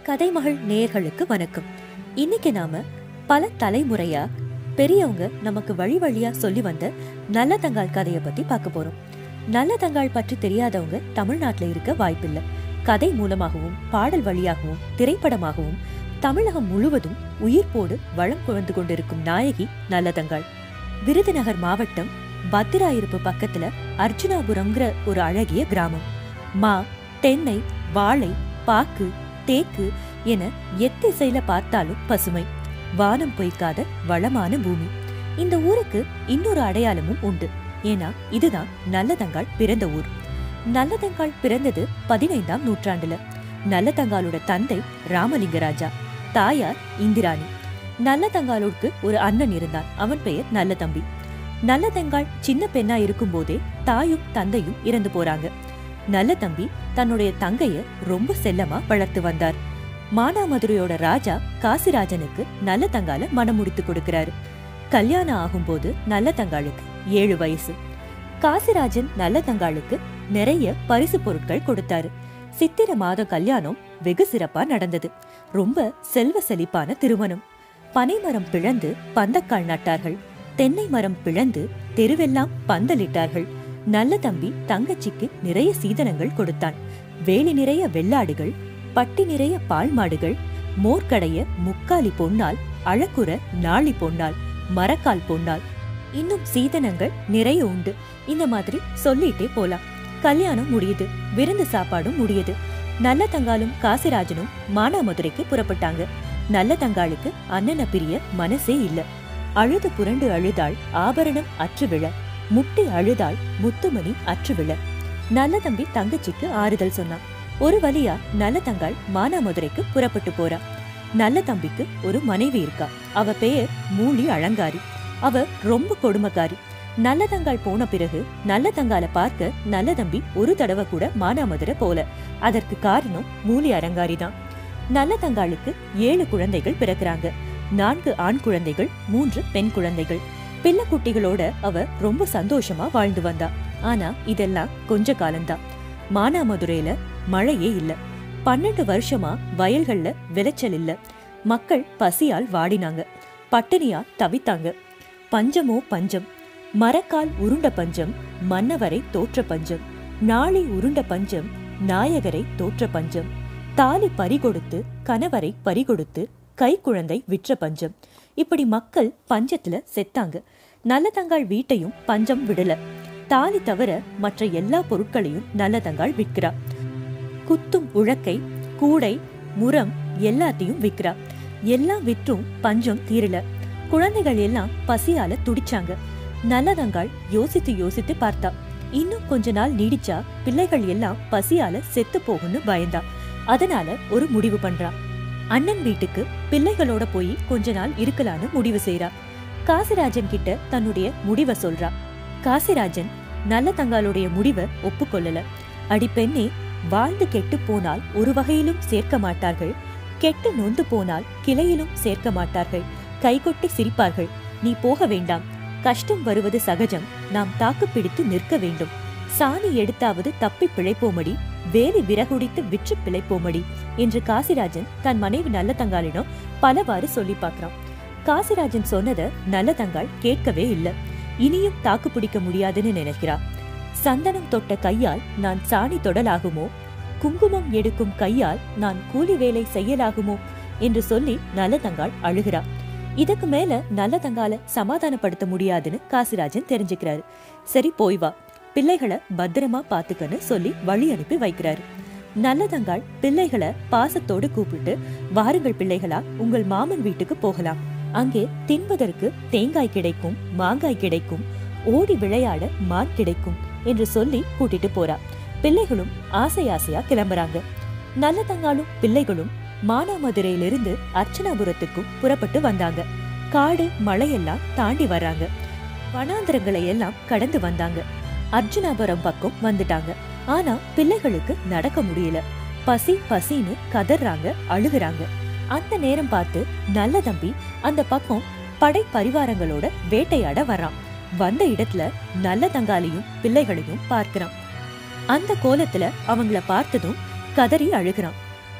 கதைமகள் நேயர்களுக்கு வணக்கம் இன்னைக்கு நாம பல தலைமுறையா பெரியவங்க நமக்கு வழி வழியா சொல்லி வந்த நல்லதங்காள் கதையை பத்தி பார்க்க போறோம் நல்லதங்காள் பற்றி தெரியாதவங்க தமிழ்நாட்டுல இருக்க வாய்ப்பில்லை கதை மூலமாகவும் பாடல் வழியாகவும் திரைப்படமாகவும் தமிழகம் முழுவதும் உயிர்ப்போடு வளம் குழந்து கொண்டிருக்கும் நாயகி நல்லதங்காள் விருதுநகர் மாவட்டம் பத்திராயிருப்பு பக்கத்துல அர்ஜுனாபுரம்ங்கிற ஒரு அழகிய கிராமம் மா தென்னை வாழை பாக்கு தேக்கு என எத்திசையில பார்த்தாலும் பசுமை வானம் பொய்க்காத வளமான பூமி இந்த ஊருக்கு இன்னொரு அடையாளமும் உண்டு ஏன்னா இதுதான் நல்லதங்காள் பிறந்த ஊர் நல்லதங்காள் பிறந்தது பதினைந்தாம் நூற்றாண்டுல நல்லதங்காளோட தந்தை ராமலிங்கராஜா தாயார் இந்திராணி நல்லதங்காளோருக்கு ஒரு அண்ணன் இருந்தான் அவன் பெயர் நல்லதம்பி நல்லதங்காள் சின்ன பெண்ணா இருக்கும்போதே தாயும் தந்தையும் இறந்து போறாங்க நல்லதம்பி தன்னுடைய தங்கைய ரொம்ப செல்லமா வளர்த்து வந்தார் மானாமதுரையோட ராஜா காசிராஜனுக்கு நல்லதங்கால மனம் முடித்து கொடுக்கிறாரு கல்யாணம் ஆகும்போது நல்லதங்காளுக்கு ஏழு வயசு காசிராஜன் நல்லதங்காளுக்கு நிறைய பரிசு பொருட்கள் கொடுத்தாரு சித்திர மாத கல்யாணம் வெகு சிறப்பா நடந்தது ரொம்ப செல்வ செழிப்பான திருமணம் பனைமரம் பிளந்து பந்தக்கால் நட்டார்கள் தென்னை மரம் பிளந்து தெருவெல்லாம் பந்தலிட்டார்கள் நல்ல தம்பி தங்கச்சிக்கு நிறைய சீதனங்கள் கொடுத்தான் வேலி நிறைய வெள்ளாடுகள் பட்டி நிறைய பால் மாடுகள் மோர்க்கடைய முக்காலி பொன்னால் அழக்குற நாளி பொன்னால் மரக்கால் பொன்னால் இன்னும் சீதனங்கள் நிறைய உண்டு இந்த மாதிரி சொல்லிட்டே போலாம் கல்யாணம் முடியுது விருந்து சாப்பாடும் முடியுது நல்ல தங்காலும் காசிராஜனும் மானாமதுரைக்கு புறப்பட்டாங்க நல்ல தங்காளுக்கு அண்ணனை பிரிய மனசே இல்ல அழுது புரண்டு அழுதாள் ஆபரணம் அற்று விழ முட்டி அழுதாள் முத்துமணி அற்று விழ நல்ல தம்பி தங்கச்சிக்கு ஆறுதல் சொன்னான் ஒரு வழியா நல்ல தங்காள் மானாமதுரைக்கு புறப்பட்டு போறா நல்ல தம்பிக்கு ஒரு மனைவி இருக்கா அவ பெயர் மூலி அலங்காரி அவ ரொம்ப கொடுமைக்காரி நல்லதங்காள் போன பிறகு நல்லதங்கால பார்க்க நல்லதம்பி ஒரு தடவை கூட மானாமதுரை போல அதற்கு காரணம் மூலி அலங்காரி தான் நல்லதங்காளுக்கு ஏழு குழந்தைகள் பிறக்குறாங்க நான்கு ஆண் குழந்தைகள் மூன்று பெண் குழந்தைகள் பிள்ளை குட்டிகளோட அவ ரொம்ப சந்தோஷமா வாழ்ந்து வந்தா ஆனா இதெல்லாம் கொஞ்ச காலம்தான் மானாமதுரையில மழையே இல்ல பன்னெண்டு வருஷமா வயல்கள்ல விளைச்சல் இல்ல மக்கள் பசியால் வாடினாங்க பட்டினியா தவித்தாங்க பஞ்சமோ பஞ்சம் மரக்கால் உருண்ட பஞ்சம் மன்னவரை தோற்ற பஞ்சம் நாளை உருண்ட பஞ்சம் நாயகரை தோற்ற பஞ்சம் தாலி பறிகொடுத்து கணவரை பறிகொடுத்து கைக்குழந்தை விற்ற பஞ்சம் இப்படி மக்கள் பஞ்சத்துல செத்தாங்க நல்லதங்காள் வீட்டையும் பஞ்சம் விடல தாலி தவிர மற்ற எல்லா பொருட்களையும் நல்லதங்காள் விற்கிறா குத்தும் உழக்கை கூடை முரம் எல்லாத்தையும் விற்கிறா எல்லாம் விற்றும் பஞ்சம் தீரல குழந்தைகள் எல்லாம் பசியால துடிச்சாங்க நல்லதங்காள் யோசித்து யோசித்து பார்த்தா இன்னும் கொஞ்ச நாள் நீடிச்சா பிள்ளைகள் எல்லாம் பசியால செத்து போகும்னு பயந்தா அதனால ஒரு முடிவு பண்றா அண்ணன் வீட்டுக்கு பிள்ளைகளோட போய் கொஞ்ச நாள் இருக்கலான்னு முடிவு செய்றா காசிராஜன் கிட்ட தன்னுடைய முடிவை சொல்றா காசிராஜன் நல்ல தங்காளுடைய முடிவை ஒப்புக்கொள்ளல அடி பெண்ணே வாழ்ந்து கெட்டு போனால் ஒரு வகையிலும் சேர்க்க மாட்டார்கள் கெட்டு நொந்து போனால் கிளையிலும் சேர்க்க மாட்டார்கள் கைகொட்டி சிரிப்பார்கள் நீ போக வேண்டாம் கஷ்டம் வருவது சகஜம் நாம் தாக்கு பிடித்து நிற்க வேண்டும் சாணி எடுத்தாவது தப்பி பிழைப்போமடி வேலி விறகுடித்து விற்று பிழைப்போமடி என்று காசிராஜன் தன் மனைவி நல்ல தங்காளிடம் பலவாறு சொல்லி பார்க்கறான் காசிராஜன் சொன்னத நல்ல தங்காள் கேட்கவே இல்ல இனியும் தாக்கு பிடிக்க முடியாதுன்னு நினைக்கிறா சந்தனம் தொட்ட கையால் நான் சாணி தொடலாகுமோ குங்குமம் எடுக்கும் கையால் நான் கூலி வேலை செய்யலாகுமோ என்று சொல்லி நல்லதங்காள் அழுகிறா இதுக்கு மேல நல்லதங்கால சமாதானப்படுத்த முடியாதுன்னு காசிராஜன் தெரிஞ்சுக்கிறாரு சரி போய் வா பிள்ளைகளை பத்திரமா பாத்துக்கன்னு சொல்லி வழி அனுப்பி வைக்கிறாரு நல்லதங்காள் பிள்ளைகளை பாசத்தோடு கூப்பிட்டு வாருங்கள் பிள்ளைகளா உங்கள் மாமன் வீட்டுக்கு போகலாம் அங்கே தின்பதற்கு தேங்காய் கிடைக்கும் மாங்காய் கிடைக்கும் ஓடி விளையாட மான் கிடைக்கும் என்று சொல்லி கூட்டிட்டு போறா பிள்ளைகளும் ஆசை ஆசையா கிளம்புறாங்க நல்லதங்காலும் பிள்ளைகளும் மானாமதுரையிலிருந்து அர்ச்சனாபுரத்துக்கும் புறப்பட்டு வந்தாங்க காடு மலையெல்லாம் தாண்டி வர்றாங்க வனாந்திரங்களை எல்லாம் கடந்து வந்தாங்க அர்ஜுனாபுரம் பக்கம் வந்துட்டாங்க ஆனா பிள்ளைகளுக்கு நடக்க முடியல பசி பசின்னு கதறாங்க அழுகுறாங்க அந்த நேரம் பார்த்து நல்ல தம்பி அந்த பக்கம் படை பரிவாரங்களோட வேட்டையாட வர்றான் வந்த இடத்துல நல்ல தங்காலையும் பிள்ளைகளையும் பார்க்கிறான் அந்த கோலத்துல அவங்கள பார்த்ததும் கதறி அழுகிறான்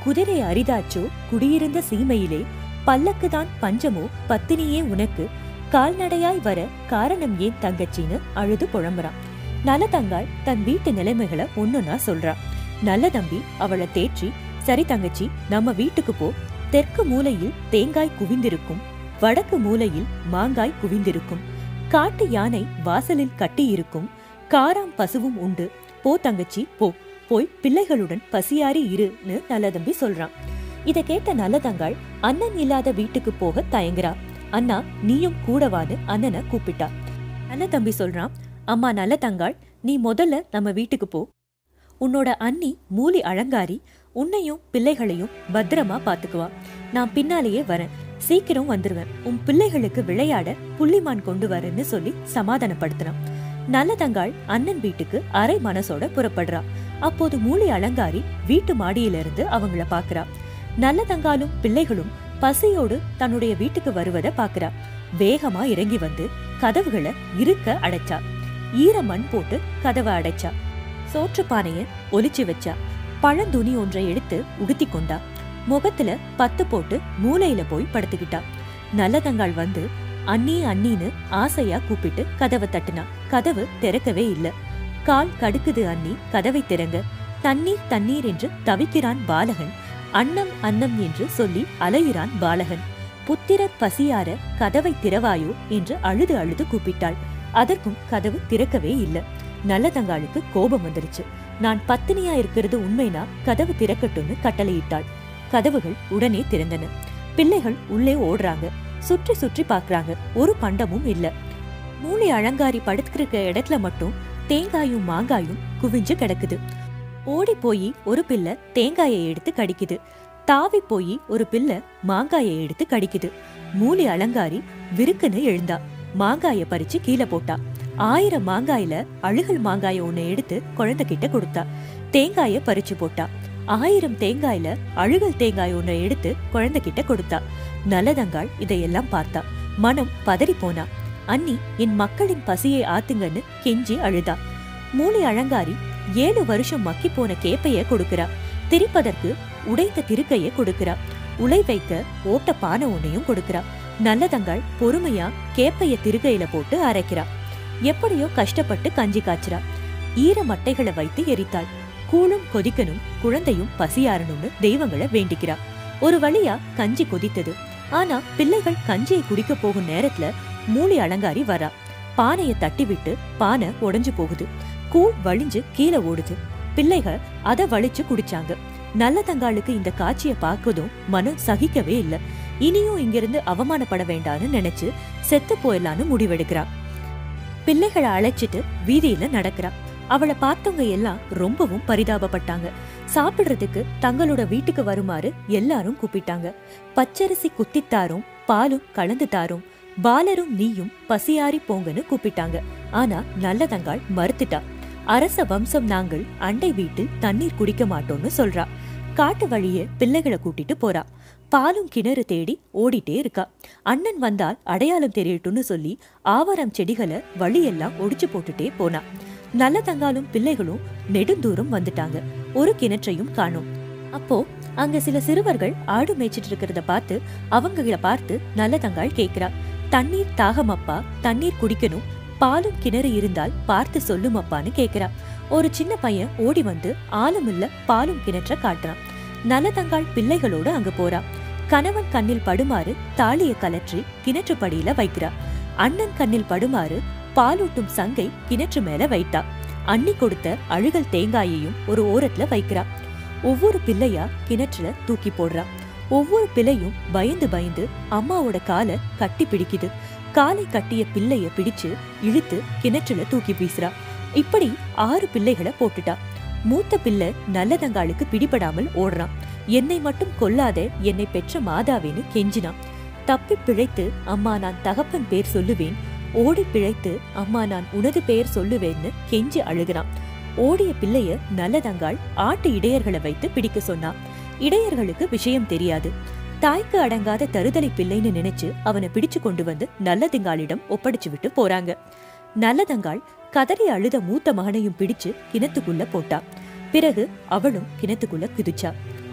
குதிரை அரிதாச்சோ குடியிருந்த சீமையிலே பல்லக்குதான் பஞ்சமோ பத்தினியே உனக்கு கால்நடையாய் வர காரணம் ஏன் தங்கச்சின்னு அழுது புழம்புறான் நலதங்காள் தன் வீட்டு நிலைமைகளை ஒன்னொன்னா சொல்றா நல்ல தம்பி அவளை தேற்றி சரி தங்கச்சி நம்ம வீட்டுக்கு போ தெற்கு மூலையில் தேங்காய் குவிந்திருக்கும் வடக்கு மூலையில் மாங்காய் குவிந்திருக்கும் காட்டு யானை வாசலில் கட்டியிருக்கும் காராம் பசுவும் உண்டு போ தங்கச்சி போ போய் பிள்ளைகளுடன் பசியாரி இருன்னு நல்லதம்பி சொல்றான் இத கேட்ட நல்லதங்காள் அண்ணன் இல்லாத வீட்டுக்கு போக தயங்குறா அண்ணா நீயும் கூடவான்னு அண்ணனை கூப்பிட்டா நல்ல தம்பி சொல்றான் அம்மா நல்ல தங்காள் நீ முதல்ல நம்ம வீட்டுக்கு போ உன்னோட அண்ணி மூலி அலங்காரி உன்னையும் பிள்ளைகளையும் பத்திரமா பாத்துக்குவா நான் பின்னாலேயே வரேன் சீக்கிரம் வந்துருவேன் உன் பிள்ளைகளுக்கு விளையாட புள்ளிமான் கொண்டு வரேன்னு சொல்லி சமாதானப்படுத்தினான் நல்லதங்காள் அண்ணன் வீட்டுக்கு அரை மனசோட புறப்படுறா அப்போது மூலி அலங்காரி வீட்டு மாடியிலிருந்து அவங்கள பாக்குறா நல்லதங்காலும் பிள்ளைகளும் பசியோடு தன்னுடைய வீட்டுக்கு வருவத பாக்குறா வேகமா இறங்கி வந்து கதவுகளை இருக்க அடைச்சா ஈர மண் போட்டு கதவை அடைச்சா சோற்று பானைய ஒலிச்சு வச்சா பழந்துணி ஒன்றை எடுத்து உடுத்தி கொண்டா முகத்துல பத்து போட்டு மூலையில போய் படுத்துக்கிட்டா நல்லதங்காள் வந்து அண்ணி அண்ணின்னு ஆசையா கூப்பிட்டு கதவை தட்டுனா கதவு திறக்கவே இல்ல கால் கடுக்குது அண்ணி கதவை திறங்க தண்ணீர் தண்ணீர் என்று தவிக்கிறான் பாலகன் அன்னம் அன்னம் என்று சொல்லி அலையிறான் பாலகன் புத்திரர் பசியார கதவை திறவாயோ என்று அழுது அழுது கூப்பிட்டாள் அதற்கும் கதவு திறக்கவே இல்ல நல்லதங்காளுக்கு கோபம் வந்துருச்சு நான் பத்தினியா இருக்கிறது உண்மைனா கதவு திறக்கட்டும்னு கட்டளையிட்டாள் கதவுகள் உடனே திறந்தன பிள்ளைகள் உள்ளே ஓடுறாங்க சுற்றி சுற்றி பார்க்கறாங்க ஒரு பண்டமும் இல்ல மூளை அலங்காரி படுத்துக்கிற இடத்துல மட்டும் தேங்காயும் மாங்காயும் குவிஞ்சு கிடக்குது ஓடி போய் ஒரு பிள்ளை தேங்காயை எடுத்து கடிக்குது தாவி போய் ஒரு பிள்ளை மாங்காயை எடுத்து கடிக்குது மூலி அலங்காரி விருக்குன்னு எழுந்தா மாங்காய பறிச்சு கீழே போட்டா ஆயிரம் மாங்காயில அழுகல் மாங்காய ஒண்ணு எடுத்து குழந்தைகிட்ட கொடுத்தா தேங்காய பறிச்சு போட்டா ஆயிரம் தேங்காயில அழுகல் தேங்காய் ஒன்றை எடுத்து குழந்தைகிட்ட கொடுத்தா நல்லதங்காள் இதையெல்லாம் பார்த்தா மனம் பதறி போனா அண்ணி என் மக்களின் பசியை ஆத்துங்கன்னு கெஞ்சி அழுதா மூளை அலங்காரி ஏழு வருஷம் மக்கி போன கேப்பைய கொடுக்கிறா திரிப்பதற்கு உடைந்த திருக்கைய கொடுக்கிறா உலை வைக்க ஓட்ட பானை ஒன்னையும் கொடுக்கிறா நல்லதங்காள் பொறுமையா கேப்பைய திருக்கையில போட்டு அரைக்கிறா எப்படியோ கஷ்டப்பட்டு கஞ்சி காய்ச்சறா ஈர மட்டைகளை வைத்து எரித்தாள் கூழும் கொதிக்கணும் குழந்தையும் பசியாறணும்னு தெய்வங்களை வேண்டிக்கிறா ஒரு வழியா கஞ்சி கொதித்தது ஆனா பிள்ளைகள் கஞ்சியை குடிக்க போகும் நேரத்துல மூளை அலங்காரி வரா பானைய தட்டி விட்டு பானை உடைஞ்சு போகுது கூழ் வழிஞ்சு கீழே ஓடுது பிள்ளைகள் அத வலிச்சு குடிச்சாங்க நல்லதங்காளுக்கு இந்த காட்சியை பார்க்கதும் மனம் சகிக்கவே இல்ல இனியும் இங்கிருந்து அவமானப்பட வேண்டாம்னு நினைச்சு செத்து போயிடலான்னு முடிவெடுக்கிறா பிள்ளைகளை அழைச்சிட்டு வீதியில நடக்கிறா அவளை பார்த்தவங்க எல்லாம் ரொம்பவும் பரிதாபப்பட்டாங்க சாப்பிடுறதுக்கு தங்களோட வீட்டுக்கு வருமாறு எல்லாரும் கூப்பிட்டாங்க பச்சரிசி குத்தித்தாரும் பாலும் கலந்து தாரும் பாலரும் நீயும் பசியாரி போங்கன்னு கூப்பிட்டாங்க ஆனா நல்லதங்காள் மறுத்துட்டா அரச வம்சம் நாங்கள் அண்டை வீட்டில் தண்ணீர் குடிக்க மாட்டோம்னு சொல்றா காட்டு வழியே பிள்ளைகளை கூட்டிட்டு போறா பாலும் கிணறு தேடி ஓடிட்டே இருக்கா அண்ணன் வந்தால் அடையாளம் தெரியட்டும்னு சொல்லி ஆவாரம் செடிகளை வழியெல்லாம் ஒடிச்சு போட்டுட்டே போனா நல்லதங்காலும் பிள்ளைகளும் நெடுந்தூரம் வந்துட்டாங்க ஒரு கிணற்றையும் காணோம் அப்போ அங்க சில சிறுவர்கள் ஆடு மேய்ச்சிட்டு இருக்கிறத பார்த்து அவங்கள பார்த்து நல்லதங்காள் கேக்குறா தண்ணீர் தாகமப்பா தண்ணீர் குடிக்கணும் பாலும் கிணறு இருந்தால் பார்த்து சொல்லும் அப்பான்னு கேக்குறா ஒரு சின்ன பையன் ஓடி வந்து ஆழமில்ல பாலும் கிணற்ற காட்டுறான் நல்லதங்காள் பிள்ளைகளோட அங்க போறா கணவன் கண்ணில் படுமாறு தாலிய கலற்றி கிணற்று படியில வைக்கிறா அண்ணன் கண்ணில் படுமாறு பாலூட்டும் சங்கை கிணற்று மேல வைத்தா அண்ணி கொடுத்த அழுகல் தேங்காயையும் ஒரு ஓரத்துல வைக்கிறா ஒவ்வொரு பிள்ளையா கிணற்றுல தூக்கி போடுறா ஒவ்வொரு பிள்ளையும் பயந்து பயந்து அம்மாவோட காலை கட்டி பிடிக்குது காலை கட்டிய பிள்ளைய பிடிச்சு இழுத்து கிணற்றுல தூக்கி வீசுறா இப்படி ஆறு பிள்ளைகளை போட்டுட்டா மூத்த பிள்ளை நல்லதங்காளுக்கு பிடிபடாமல் ஓடுறான் என்னை மட்டும் கொல்லாத என்னை பெற்ற மாதாவேன்னு கெஞ்சினான் தப்பி பிழைத்து அம்மா நான் தகப்பன் பேர் சொல்லுவேன் ஓடி பிழைத்து அம்மா நான் உனது பெயர் சொல்லுவேன்னு கெஞ்சி அழுகிறான் ஓடிய பிள்ளைய நல்லதங்காள் ஆட்டு இடையர்களை வைத்து பிடிக்க சொன்னா இடையர்களுக்கு விஷயம் தெரியாது தாய்க்கு அடங்காத தருதலை பிள்ளைன்னு நினைச்சு அவனை பிடிச்சு கொண்டு வந்து நல்லதங்காளிடம் ஒப்படைச்சு விட்டு போறாங்க நல்லதங்காள் கதறி அழுத மூத்த மகனையும் பிடிச்சு கிணத்துக்குள்ள போட்டா பிறகு அவளும் கிணத்துக்குள்ள குதிச்சா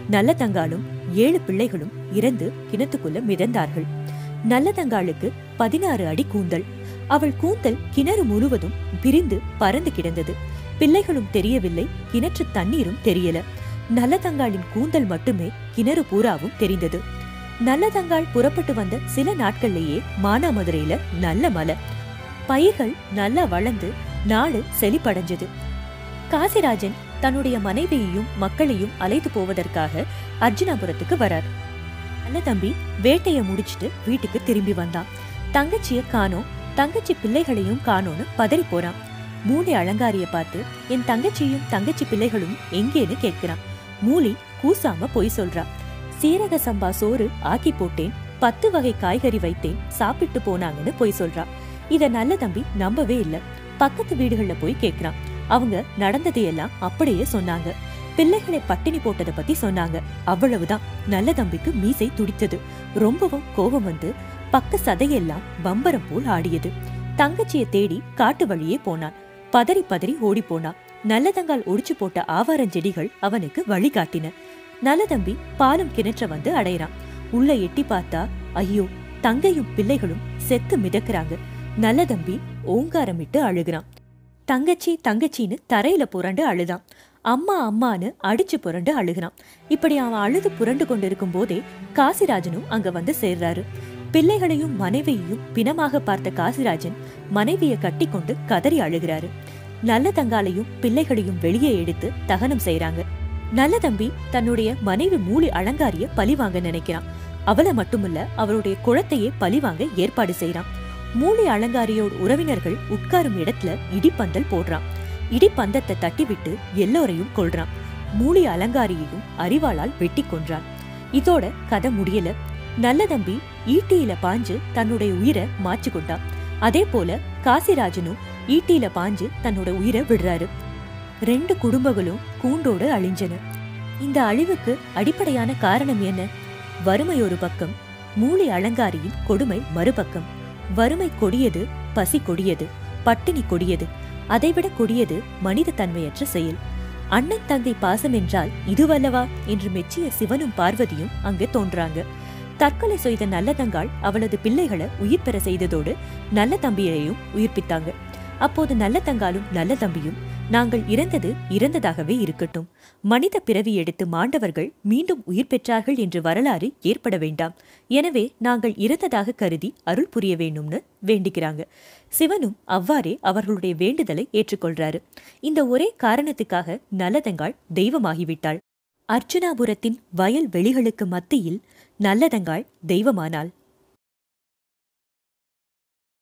நல்லதங்காலும் ஏழு பிள்ளைகளும் இறந்து கிணத்துக்குள்ள மிதந்தார்கள் நல்லதங்காளுக்கு பதினாறு அடி கூந்தல் அவள் கூந்தல் கிணறு முழுவதும் பிரிந்து பறந்து கிடந்தது பிள்ளைகளும் தெரியவில்லை கிணற்று தண்ணீரும் தெரியல நல்லதங்காளின் கூந்தல் மட்டுமே கிணறு பூராவும் தெரிந்தது நல்லதங்காள் புறப்பட்டு வந்த சில நாட்கள்லயே மானாமதுரையில நல்ல மழை பயிர்கள் நல்லா வளர்ந்து நாடு செழிப்படைஞ்சது காசிராஜன் தன்னுடைய மனைவியையும் மக்களையும் அழைத்து போவதற்காக அர்ஜுனாபுரத்துக்கு வரார் நல்ல தம்பி வேட்டைய முடிச்சிட்டு வீட்டுக்கு திரும்பி வந்தான் தங்கச்சிய காணோம் தங்கச்சி பிள்ளைகளையும் காணோன்னு பதறி போறான் மூளை அலங்காரிய பார்த்து என் தங்கச்சியும் தங்கச்சி பிள்ளைகளும் எங்கேன்னு கேட்கிறான் மூலி கூசாம பொய் சொல்றா சீரக சம்பா சோறு ஆக்கி போட்டேன் பத்து வகை காய்கறி வைத்தேன் சாப்பிட்டு போனாங்கன்னு பொய் சொல்றா இத நல்ல தம்பி நம்பவே இல்ல பக்கத்து வீடுகள்ல போய் கேக்குறான் அவங்க நடந்ததையெல்லாம் அப்படியே சொன்னாங்க பிள்ளைகளை பட்டினி போட்டதை பத்தி சொன்னாங்க அவ்வளவுதான் நல்ல தம்பிக்கு மீசை துடித்தது ரொம்பவும் கோபம் வந்து பக்க சதையெல்லாம் பம்பரம் போல் ஆடியது தங்கச்சிய தேடி காட்டு வழியே போனான் பதறி பதறி ஓடி போனான் நல்லதங்கால் ஒடிச்சு போட்ட ஆவாரஞ்செடிகள் அவனுக்கு வழி காட்டின நல்லதம்பி பாலும் கிணற்ற வந்து அடையறான் உள்ள எட்டி பார்த்தா ஐயோ தங்கையும் பிள்ளைகளும் செத்து மிதக்குறாங்க நல்லதம்பி ஓங்காரமிட்டு அழுகிறான் தங்கச்சி தங்கச்சின்னு தரையில புரண்டு அழுதான் அம்மா அம்மான்னு அடிச்சு புரண்டு அழுகிறான் இப்படி அவன் அழுது புரண்டு கொண்டிருக்கும் போதே காசிராஜனும் அங்க வந்து சேர்றாரு பிள்ளைகளையும் மனைவியையும் பிணமாக பார்த்த காசிராஜன் மனைவியை கட்டி கொண்டு கதறி அழுகிறாரு நல்ல தங்காலையும் பிள்ளைகளையும் வெளியே எடுத்து தகனம் செய்றாங்க நல்ல தம்பி தன்னுடைய மனைவி மூலி அலங்காரிய பழி வாங்க நினைக்கிறான் அவளை மட்டுமல்ல அவருடைய குளத்தையே பழி வாங்க ஏற்பாடு செய்றான் மூலி அலங்காரியோட உறவினர்கள் உட்காரும் இடத்துல இடிப்பந்தல் போடுறான் இடிப்பந்தத்தை தட்டிவிட்டு எல்லோரையும் கொல்றான் மூலி அலங்காரியையும் அறிவாளால் வெட்டி கொன்றான் இதோட கதை முடியல நல்ல தம்பி ஈட்டியில பாஞ்சு தன்னுடைய உயிரை மாச்சு கொண்டான் அதே போல காசிராஜனும் ஈட்டியில பாஞ்சு தன்னோட உயிரை விடுறாரு ரெண்டு குடும்பங்களும் கூண்டோடு அழிஞ்சன இந்த அழிவுக்கு அடிப்படையான காரணம் என்ன வறுமை ஒரு பக்கம் மூளை அலங்காரியின் கொடுமை மறுபக்கம் வறுமை கொடியது பசி கொடியது பட்டினி கொடியது அதைவிட கொடியது மனித தன்மையற்ற செயல் அண்ணன் தங்கை பாசம் என்றால் இதுவல்லவா என்று மெச்சிய சிவனும் பார்வதியும் அங்கே தோன்றாங்க தற்கொலை செய்த நல்லதங்காள் அவளது பிள்ளைகளை உயிர் பெற செய்ததோடு நல்ல தம்பியையும் உயிர்ப்பித்தாங்க அப்போது நல்ல தங்காலும் நல்ல தம்பியும் நாங்கள் இறந்தது இறந்ததாகவே இருக்கட்டும் மனித பிறவி எடுத்து மாண்டவர்கள் மீண்டும் உயிர் பெற்றார்கள் என்று வரலாறு ஏற்பட வேண்டாம் எனவே நாங்கள் இறந்ததாக கருதி அருள் புரிய வேண்டும்னு வேண்டிக்கிறாங்க சிவனும் அவ்வாறே அவர்களுடைய வேண்டுதலை ஏற்றுக்கொள்றாரு இந்த ஒரே காரணத்துக்காக நல்லதங்காள் தெய்வமாகிவிட்டாள் அர்ச்சுனாபுரத்தின் வயல் வெளிகளுக்கு மத்தியில் நல்லதங்காள் தெய்வமானாள்